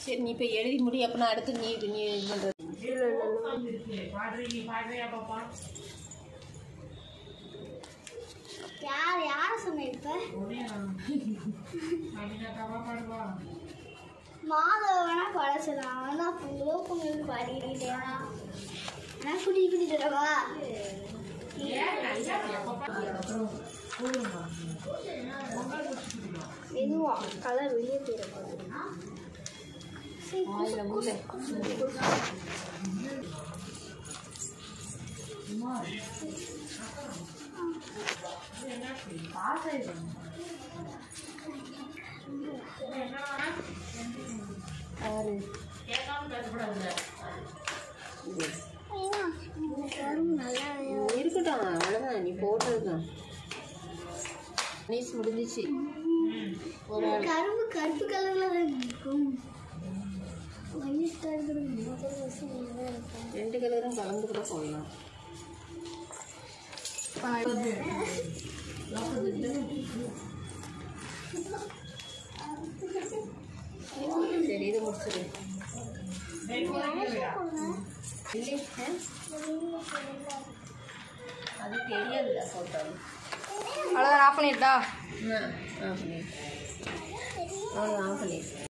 சரி நீ இப்போ எழுதி முடி அப்போ நான் அடுத்து நீ நீ இது பண்ணுறது யார் யார சொன்ன இப்ப மாதவ வேணா பாட சொல்லலாம் அவன் தான் பொங்கலோ பொங்கல் பாடிக்கிட்டே நான் குடி குடிக்கிறவா மெதுவா கலர் வெளியே போயிடக்கூடாது யாரு நல்லா இருக்கட்டும் அவ்வளோதான் நீ போட்டது தான் நீஸ் முடிஞ்சிச்சு ஒரு ஆள் கரும்பு கருப்பு கலர்ல தான் இருக்கும் வயசு கலர் முதல் வருஷம் நல்லா இருக்கும் ரெண்டு கலரும் கலந்து கூட போடலாம் சரி இதை முடிச்சிடு இல்லை அது தெரியாதுல்ல போட்டாலும் அவ்வளோதான் ஆஃப் பண்ணிட்டா ஆ ஆஃப் பண்ணி அவ்வளோ ஆஃப் பண்ணி